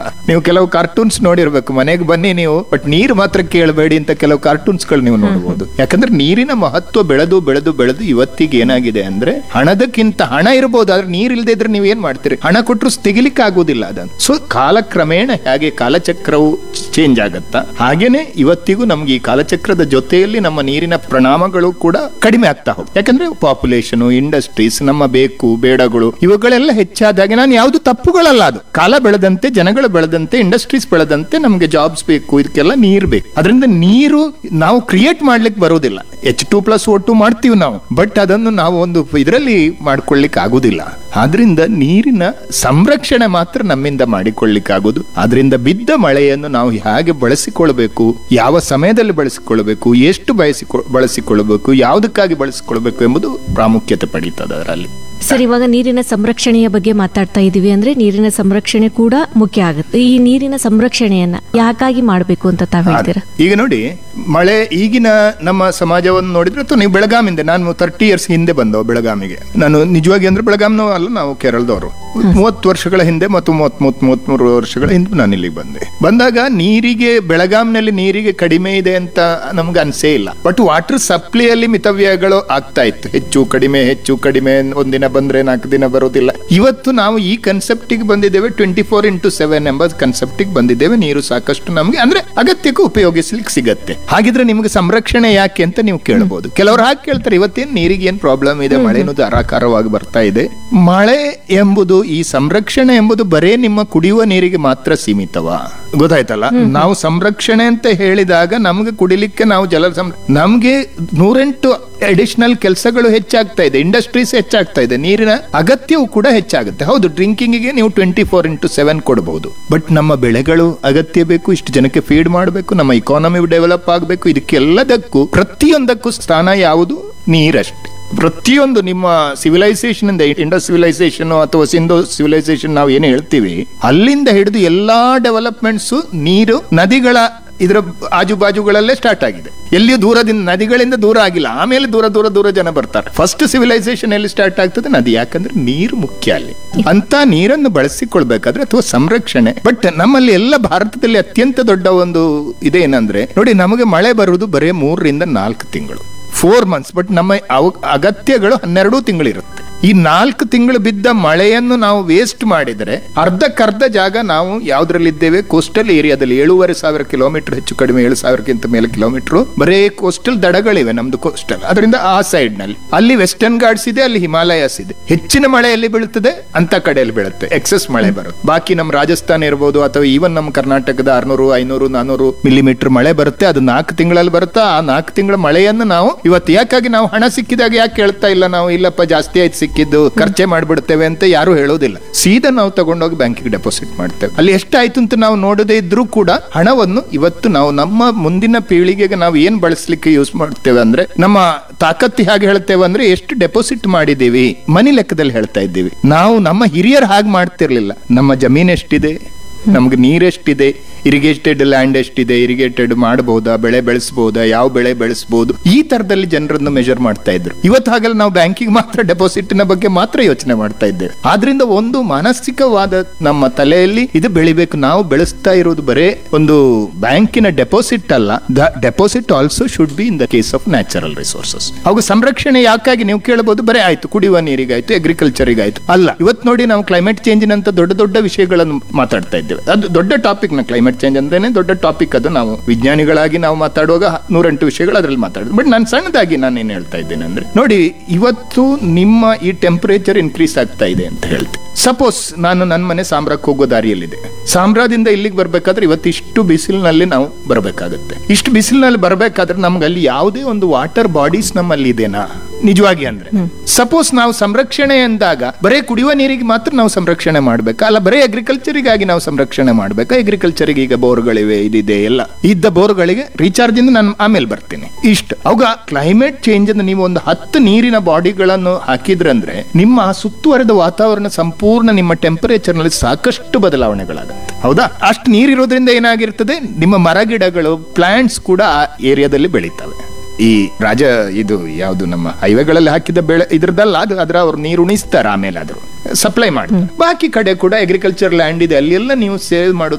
ನೀವು ಕೆಲವು ಕಾರ್ಟೂನ್ಸ್ ನೋಡಿರ್ಬೇಕು ಮನೆಗೆ ಬನ್ನಿ ನೀವು ಬಟ್ ನೀರು ಮಾತ್ರ ಕೇಳಬೇಡಿ ಅಂತ ಕೆಲವು ಕಾರ್ಟೂನ್ಸ್ ಗಳು ನೀವು ನೋಡಬಹುದು ಯಾಕಂದ್ರೆ ನೀರಿನ ಮಹತ್ವ ಬೆಳೆದು ಬೆಳೆದು ಬೆಳೆದು ಇವತ್ತಿಗೆ ಏನಾಗಿದೆ ಅಂದ್ರೆ ಹಣದಕ್ಕಿಂತ ಹಣ ಇರಬಹುದು ಆದ್ರೆ ನೀರ್ ಇಲ್ಲದೆ ಇದ್ರೆ ನೀವು ಏನ್ ಮಾಡ್ತೀರಿ ಹಣ ಕೊಟ್ಟರು ತೆಗಿಲಿಕ್ಕೆ ಆಗುದಿಲ್ಲ ಅದನ್ನು ಸೊ ಕಾಲಕ್ರಮೇಣ ಹೇಗೆ ಕಾಲಚಕ್ರವು ಚೇಂಜ್ ಆಗತ್ತಾ ಹಾಗೇನೆ ಇವತ್ತಿಗೂ ನಮ್ಗೆ ಈ ಕಾಲಚಕ್ರದ ಜೊತೆಯಲ್ಲಿ ನಮ್ಮ ನೀರಿನ ಪರಿಣಾಮಗಳು ಕೂಡ ಕಡಿಮೆ ಆಗ್ತಾ ಹೋಗುತ್ತೆ ಯಾಕಂದ್ರೆ ಪಾಪ್ಯುಲೇಷನ್ ಇಂಡಸ್ಟ್ರೀಸ್ ನಮ್ಮ ಬೇಕು ಬೇಡಗಳು ಇವುಗಳೆಲ್ಲ ಹೆಚ್ಚಾದಾಗ ನಾನು ಯಾವ್ದು ತಪ್ಪುಗಳಲ್ಲ ಅದು ಕಾಲ ಬೆಳೆದಂತೆ ಜನಗಳು ಬೆಳೆದಂತೆ ಇಂಡಸ್ಟ್ರೀಸ್ ಬೆಳೆದಂತೆ ನಮ್ಗೆ ಜಾಬ್ಸ್ ಬೇಕು ಇದಕ್ಕೆಲ್ಲ ನೀರ್ ಬೇಕು ಅದರಿಂದ ನೀರು ನಾವು ಕ್ರಿಯೇಟ್ ಮಾಡ್ಲಿಕ್ಕೆ ಬರೋದಿಲ್ಲ ಎಚ್ ಟು ಪ್ಲಸ್ ಒಟ್ಟು ಮಾಡ್ತೀವಿ ನಾವು ಬಟ್ ಅದನ್ನು ನಾವು ಒಂದು ಇದರಲ್ಲಿ ಮಾಡ್ಕೊಳ್ಳಿಕ್ಕೆ ಆಗುದಿಲ್ಲ ಆದ್ರಿಂದ ನೀರಿನ ಸಂರಕ್ಷಣೆ ಮಾತ್ರ ನಮ್ಮಿಂದ ಮಾಡಿಕೊಳ್ಳಿಕ್ಕೆ ಆಗುದು ಅದರಿಂದ ಬಿದ್ದ ಮಳೆಯನ್ನು ನಾವು ಹೇಗೆ ಬಳಸಿಕೊಳ್ಬೇಕು ಯಾವ ಸಮಯದಲ್ಲಿ ಬಳಸಿಕೊಳ್ಬೇಕು ಎಷ್ಟು ಬಯಸಿಕೊ ಬಳಸಿಕೊಳ್ಳಬೇಕು ಯಾವುದಕ್ಕಾಗಿ ಬಳಸಿಕೊಳ್ಬೇಕು ಎಂಬುದು ಪ್ರಾಮುಖ್ಯತೆ ಪಡೀತದೆ ಅದರಲ್ಲಿ ಸರ್ ಇವಾಗ ನೀರಿನ ಸಂರಕ್ಷಣೆಯ ಬಗ್ಗೆ ಮಾತಾಡ್ತಾ ಇದೀವಿ ಅಂದ್ರೆ ನೀರಿನ ಸಂರಕ್ಷಣೆ ಕೂಡ ಮುಖ್ಯ ಆಗುತ್ತೆ ಈ ನೀರಿನ ಸಂರಕ್ಷಣೆಯನ್ನ ಯಾಕಾಗಿ ಮಾಡಬೇಕು ಅಂತ ತಾವ್ ಹೇಳ್ತೀರಾ ಈಗ ನೋಡಿ ಮಳೆ ಈಗಿನ ನಮ್ಮ ಸಮಾಜವನ್ನು ನೋಡಿದ್ರೆ ಅಥವಾ ನೀವು ಬೆಳಗಾಮಿಂದ ನಾನು ತರ್ಟಿ ಇಯರ್ಸ್ ಹಿಂದೆ ಬಂದವ ಬೆಳಗಾಮಿಗೆ ನಾನು ನಿಜವಾಗಿ ಅಂದ್ರೆ ಬೆಳಗಾಂನೂ ಅಲ್ಲ ನಾವು ಕೇರಳದವರು ಮೂವತ್ತು ವರ್ಷಗಳ ಹಿಂದೆ ಮತ್ತು ಮೂವತ್ ಮೂವತ್ ಮೂವತ್ಮೂರು ವರ್ಷಗಳ ಹಿಂದೆ ನಾನು ಇಲ್ಲಿಗೆ ಬಂದೆ ಬಂದಾಗ ನೀರಿಗೆ ಬೆಳಗಾಂನಲ್ಲಿ ನೀರಿಗೆ ಕಡಿಮೆ ಇದೆ ಅಂತ ನಮ್ಗೆ ಅನ್ಸೇ ಇಲ್ಲ ಬಟ್ ವಾಟರ್ ಸಪ್ಲೈಯಲ್ಲಿ ಮಿತವ್ಯಯಗಳು ಆಗ್ತಾ ಇತ್ತು ಹೆಚ್ಚು ಕಡಿಮೆ ಹೆಚ್ಚು ಕಡಿಮೆ ಒಂದಿನ ಬಂದ್ರೆ ನಾಲ್ಕು ದಿನ ಬರೋದಿಲ್ಲ ಇವತ್ತು ನಾವು ಈ ಕನ್ಸೆಪ್ಟಿಗೆ ಬಂದಿದ್ದೇವೆ ಟ್ವೆಂಟಿ ಫೋರ್ ಇಂಟು ಸೆವೆನ್ ಎಂಬ ಕನ್ಸೆಪ್ಟಿಗೆ ಬಂದಿದ್ದೇವೆ ನೀರು ಸಾಕಷ್ಟು ನಮಗೆ ಅಂದ್ರೆ ಅಗತ್ಯಕ್ಕೂ ಉಪಯೋಗಿಸ್ಲಿಕ್ಕೆ ಸಿಗತ್ತೆ ಹಾಗಿದ್ರೆ ನಿಮ್ಗೆ ಸಂರಕ್ಷಣೆ ಯಾಕೆ ಅಂತ ನೀವು ಕೇಳಬಹುದು ಕೆಲವರು ಹಾಗೆ ಕೇಳ್ತಾರೆ ಇವತ್ತೇನ್ ನೀರಿಗೆ ಏನ್ ಪ್ರಾಬ್ಲಮ್ ಇದೆ ಮಳೆನೂ ಧಾರಾಕಾರವಾಗಿ ಬರ್ತಾ ಇದೆ ಮಳೆ ಎಂಬುದು ಈ ಸಂರಕ್ಷಣೆ ಎಂಬುದು ಬರೇ ನಿಮ್ಮ ಕುಡಿಯುವ ನೀರಿಗೆ ಮಾತ್ರ ಸೀಮಿತವಾ ಗೊತ್ತಾಯ್ತಲ್ಲ ನಾವು ಸಂರಕ್ಷಣೆ ಅಂತ ಹೇಳಿದಾಗ ನಮ್ಗೆ ಕುಡಿಲಿಕ್ಕೆ ನಾವು ಜಲ ಸಂ ನಮ್ಗೆ ನೂರೆಂಟು ಅಡಿಷನಲ್ ಕೆಲಸಗಳು ಹೆಚ್ಚಾಗ್ತಾ ಇದೆ ಇಂಡಸ್ಟ್ರೀಸ್ ಹೆಚ್ಚಾಗ್ತಾ ಇದೆ ನೀರಿನ ಅಗತ್ಯವು ಕೂಡ ಹೆಚ್ಚಾಗುತ್ತೆ ಹೌದು ಡ್ರಿಂಕಿಂಗಿಗೆ ನೀವು ಟ್ವೆಂಟಿ ಫೋರ್ ಇಂಟು ಸೆವೆನ್ ಕೊಡಬಹುದು ಬಟ್ ನಮ್ಮ ಬೆಳೆಗಳು ಅಗತ್ಯ ಬೇಕು ಇಷ್ಟು ಜನಕ್ಕೆ ಫೀಡ್ ಮಾಡಬೇಕು ನಮ್ಮ ಇಕಾನಮಿ ಡೆವಲಪ್ ಆಗಬೇಕು ಇದಕ್ಕೆಲ್ಲದಕ್ಕೂ ಪ್ರತಿಯೊಂದಕ್ಕೂ ಸ್ಥಾನ ಯಾವುದು ನೀರಷ್ಟೇ ಪ್ರತಿಯೊಂದು ನಿಮ್ಮ ಸಿವಿಲೈಸೇಷನ್ ಇಂದ ಇಂಡಸ್ ಸಿವಿಲೈಸೇಷನ್ ಅಥವಾ ಸಿಂಧು ಸಿವಿಲೈಸೇಷನ್ ನಾವು ಏನು ಹೇಳ್ತೀವಿ ಅಲ್ಲಿಂದ ಹಿಡಿದು ಎಲ್ಲಾ ಡೆವಲಪ್ಮೆಂಟ್ಸ್ ನೀರು ನದಿಗಳ ಇದರ ಆಜು ಬಾಜುಗಳಲ್ಲೇ ಸ್ಟಾರ್ಟ್ ಆಗಿದೆ ಎಲ್ಲಿಯೂ ದೂರದಿಂದ ನದಿಗಳಿಂದ ದೂರ ಆಗಿಲ್ಲ ಆಮೇಲೆ ದೂರ ದೂರ ದೂರ ಜನ ಬರ್ತಾರೆ ಫಸ್ಟ್ ಸಿವಿಲೈಸೇಷನ್ ಎಲ್ಲಿ ಸ್ಟಾರ್ಟ್ ಆಗ್ತದೆ ನದಿ ಯಾಕಂದ್ರೆ ನೀರು ಮುಖ್ಯ ಅಲ್ಲಿ ಅಂತ ನೀರನ್ನು ಬಳಸಿಕೊಳ್ಬೇಕಾದ್ರೆ ಅಥವಾ ಸಂರಕ್ಷಣೆ ಬಟ್ ನಮ್ಮಲ್ಲಿ ಎಲ್ಲ ಭಾರತದಲ್ಲಿ ಅತ್ಯಂತ ದೊಡ್ಡ ಒಂದು ಇದೇನಂದ್ರೆ ನೋಡಿ ನಮಗೆ ಮಳೆ ಬರುವುದು ಬರೀ ಮೂರರಿಂದ ನಾಲ್ಕು ತಿಂಗಳು ಫೋರ್ ಮಂತ್ಸ್ ಬಟ್ ನಮ್ಮ ಅವ- ಅಗತ್ಯಗಳು ಹನ್ನೆರಡು ತಿಂಗಳಿರುತ್ತೆ ಈ ನಾಲ್ಕು ತಿಂಗಳು ಬಿದ್ದ ಮಳೆಯನ್ನು ನಾವು ವೇಸ್ಟ್ ಮಾಡಿದರೆ ಅರ್ಧಕ್ಕರ್ಧ ಜಾಗ ನಾವು ಯಾವ್ದ್ರಲ್ಲಿದ್ದೇವೆ ಕೋಸ್ಟಲ್ ಏರಿಯಾದಲ್ಲಿ ಏಳೂವರೆ ಸಾವಿರ ಕಿಲೋಮೀಟರ್ ಹೆಚ್ಚು ಕಡಿಮೆ ಏಳು ಸಾವಿರಕ್ಕಿಂತ ಮೇಲೆ ಕಿಲೋಮೀಟರ್ ಬರೇ ಕೋಸ್ಟಲ್ ದಡಗಳಿವೆ ನಮ್ದು ಕೋಸ್ಟಲ್ ಅದರಿಂದ ಆ ಸೈಡ್ ನಲ್ಲಿ ಅಲ್ಲಿ ವೆಸ್ಟರ್ನ್ ಘಾಟ್ಸ್ ಇದೆ ಅಲ್ಲಿ ಹಿಮಾಲಯಸ್ ಇದೆ ಹೆಚ್ಚಿನ ಮಳೆ ಎಲ್ಲಿ ಬೀಳುತ್ತದೆ ಅಂತ ಕಡೆಯಲ್ಲಿ ಬೀಳುತ್ತೆ ಎಕ್ಸೆಸ್ ಮಳೆ ಬರುತ್ತೆ ಬಾಕಿ ನಮ್ಮ ರಾಜಸ್ಥಾನ ಇರ್ಬೋದು ಅಥವಾ ಈವನ್ ನಮ್ಮ ಕರ್ನಾಟಕದ ಆರ್ನೂರು ಐನೂರು ನಾನೂರು ಮಿಲಿಮೀಟರ್ ಮಳೆ ಬರುತ್ತೆ ಅದು ನಾಲ್ಕು ತಿಂಗಳಲ್ಲಿ ಬರುತ್ತಾ ಆ ನಾಲ್ಕು ತಿಂಗಳ ಮಳೆಯನ್ನು ನಾವು ಇವತ್ತು ಯಾಕಾಗಿ ನಾವು ಹಣ ಸಿಕ್ಕಿದಾಗ ಯಾಕೆ ಕೇಳ್ತಾ ಇಲ್ಲ ನಾವು ಇಲ್ಲಪ್ಪ ಜಾಸ್ತಿ ಆಯ್ತು ಸಿಕ್ಕಿದ್ದು ಖರ್ಚೆ ಮಾಡ್ಬಿಡ್ತೇವೆ ಅಂತ ಯಾರು ಹೇಳೋದಿಲ್ಲ ಸೀದಾ ನಾವು ತಗೊಂಡೋಗಿ ಬ್ಯಾಂಕಿಗೆ ಡೆಪಾಸಿಟ್ ಮಾಡ್ತೇವೆ ಅಲ್ಲಿ ಎಷ್ಟಾಯ್ತು ಅಂತ ನಾವು ನೋಡದೇ ಇದ್ರೂ ಕೂಡ ಹಣವನ್ನು ಇವತ್ತು ನಾವು ನಮ್ಮ ಮುಂದಿನ ಪೀಳಿಗೆಗೆ ನಾವು ಏನ್ ಬಳಸಲಿಕ್ಕೆ ಯೂಸ್ ಮಾಡ್ತೇವೆ ಅಂದ್ರೆ ನಮ್ಮ ತಾಕತ್ತಿ ಹಾಗೆ ಹೇಳ್ತೇವೆ ಅಂದ್ರೆ ಎಷ್ಟು ಡೆಪಾಸಿಟ್ ಮಾಡಿದೀವಿ ಮನಿ ಲೆಕ್ಕದಲ್ಲಿ ಹೇಳ್ತಾ ಇದ್ದೀವಿ ನಾವು ನಮ್ಮ ಹಿರಿಯರು ಹಾಗೆ ಮಾಡ್ತಿರ್ಲಿಲ್ಲ ನಮ್ಮ ಜಮೀನ್ ಎಷ್ಟಿದೆ ನಮ್ಗೆ ನೀರೆಷ್ಟಿದೆ ಇರಿಗೇಟೆಡ್ ಲ್ಯಾಂಡ್ ಎಷ್ಟಿದೆ ಇರಿಗೇಟೆಡ್ ಮಾಡಬಹುದಾ ಬೆಳೆ ಬೆಳೆಸಬಹುದಾ ಯಾವ ಬೆಳೆ ಬೆಳೆಸಬಹುದು ಈ ತರದಲ್ಲಿ ಜನರನ್ನು ಮೆಜರ್ ಮಾಡ್ತಾ ಇದ್ರು ಇವತ್ತು ಹಾಗಲ್ಲ ನಾವು ಬ್ಯಾಂಕಿಗೆ ಮಾತ್ರ ಡೆಪಾಸಿಟ್ ನ ಬಗ್ಗೆ ಮಾತ್ರ ಯೋಚನೆ ಮಾಡ್ತಾ ಇದ್ದೇವೆ ಆದ್ರಿಂದ ಒಂದು ಮಾನಸಿಕವಾದ ನಮ್ಮ ತಲೆಯಲ್ಲಿ ಇದು ಬೆಳಿಬೇಕು ನಾವು ಬೆಳೆಸ್ತಾ ಇರೋದು ಬರೇ ಒಂದು ಬ್ಯಾಂಕಿನ ಡೆಪಾಸಿಟ್ ಅಲ್ಲ the deposit also should be in the case of natural resources ಅವಾಗ ಸಂರಕ್ಷಣೆ ಯಾಕಾಗಿ ನೀವು ಕೇಳಬಹುದು ಬರೇ ಆಯ್ತು ಕುಡಿಯುವ ನೀರಿಗಾಯ್ತು ಅಗ್ರಿಕಲ್ಚರಿಗಾಯ್ತು ಅಲ್ಲ ಇವತ್ತು ನೋಡಿ ನಾವು ಕ್ಲೈಮೇಟ್ ಚೇಂಜ್ ನಂತ ದೊಡ್ಡ ದೊಡ್ಡ ವಿಷಯಗಳನ್ನು ಮಾತಾಡ್ತಾ ಇದ್ದೇವೆ ಅದು ದೊಡ್ಡ ಟಾಪಿಕ್ ನ ಕ್ಲೈಮೇಟ್ ಚೇಂಜ್ ಅಂದ್ರೇನೆ ದೊಡ್ಡ ಟಾಪಿಕ್ ಅದು ನಾವು ವಿಜ್ಞಾನಿಗಳಾಗಿ ನಾವು ಮಾತಾಡುವಾಗ ನೂರೆಂಟು ವಿಷಯಗಳು ಅದರಲ್ಲಿ ಮಾತಾಡೋದು ಬಟ್ ನಾನು ಸಣ್ಣದಾಗಿ ನಾನು ಏನ್ ಹೇಳ್ತಾ ಇದ್ದೇನೆ ಅಂದ್ರೆ ನೋಡಿ ಇವತ್ತು ನಿಮ್ಮ ಈ ಟೆಂಪರೇಚರ್ ಇನ್ಕ್ರೀಸ್ ಆಗ್ತಾ ಇದೆ ಅಂತ ಹೇಳ್ತೀನಿ ಸಪೋಸ್ ನಾನು ನನ್ನ ಮನೆ ಸಾಮ್ರಾಕ್ ಹೋಗೋ ದಾರಿಯಲ್ಲಿದೆ ಸಾಮ್ರಾದಿಂದ ಇಲ್ಲಿಗೆ ಬರ್ಬೇಕಾದ್ರೆ ಇವತ್ತು ಇಷ್ಟು ಬಿಸಿಲಿನಲ್ಲಿ ನಾವು ಬರಬೇಕಾಗುತ್ತೆ ಇಷ್ಟು ಬಿಸಿಲಿನಲ್ಲಿ ಬರಬೇಕಾದ್ರೆ ನಮ್ಗೆ ಅಲ್ಲಿ ಯಾವುದೇ ಒಂದು ವಾಟರ್ ಬಾಡೀಸ್ ನಮ್ಮಲ್ಲಿ ಇದೆನಾ ನಿಜವಾಗಿ ಅಂದ್ರೆ ಸಪೋಸ್ ನಾವು ಸಂರಕ್ಷಣೆ ಎಂದಾಗ ಬರೇ ಕುಡಿಯುವ ನೀರಿಗೆ ಮಾತ್ರ ನಾವು ಸಂರಕ್ಷಣೆ ಮಾಡ್ಬೇಕಾ ಅಲ್ಲ ಬರೇ ಅಗ್ರಿಕಲ್ಚರಿಗಾಗಿ ನಾವು ಸಂರಕ್ಷಣೆ ಮಾಡ್ಬೇಕಾ ಅಗ್ರಿಕಲ್ಚರಿಗೆ ಈಗ ಬೋರ್ಗಳಿವೆ ಇದಿದೆ ಎಲ್ಲ ಇದ್ದ ಬೋರ್ಗಳಿಗೆ ರೀಚಾರ್ಜ್ ಇಂದ ನಾನು ಆಮೇಲೆ ಬರ್ತೀನಿ ಇಷ್ಟು ಅವಾಗ ಕ್ಲೈಮೇಟ್ ಚೇಂಜ್ ಅನ್ನು ನೀವು ಒಂದು ಹತ್ತು ನೀರಿನ ಬಾಡಿಗಳನ್ನು ಹಾಕಿದ್ರಂದ್ರೆ ನಿಮ್ಮ ಆ ಸುತ್ತುವರೆದ ವಾತಾವರಣ ಸಂಪೂರ್ಣ ನಿಮ್ಮ ಟೆಂಪರೇಚರ್ ನಲ್ಲಿ ಸಾಕಷ್ಟು ಬದಲಾವಣೆಗಳಾಗುತ್ತೆ ಹೌದಾ ಅಷ್ಟು ನೀರಿರೋದ್ರಿಂದ ಏನಾಗಿರ್ತದೆ ನಿಮ್ಮ ಮರಗಿಡಗಳು ಪ್ಲಾಂಟ್ಸ್ ಕೂಡ ಆ ಏರಿಯಾದಲ್ಲಿ ಬೆಳೀತವೆ ಈ ರಾಜ ಇದು ಯಾವುದು ನಮ್ಮ ಹೈವೇಗಳಲ್ಲಿ ಹಾಕಿದ ಬೆಳೆ ಇದ್ರದಲ್ಲ ಅದು ಅದ್ರ ಅವ್ರು ನೀರು ಉಣಿಸ್ತಾರೆ ಆಮೇಲೆ ಆದ್ರು ಸಪ್ಲೈ ಮಾಡ್ತಾರೆ ಬಾಕಿ ಕಡೆ ಕೂಡ ಅಗ್ರಿಕಲ್ಚರ್ ಲ್ಯಾಂಡ್ ಇದೆ ಅಲ್ಲೆಲ್ಲ ನೀವು ಸೇವ್ ಮಾಡೋದು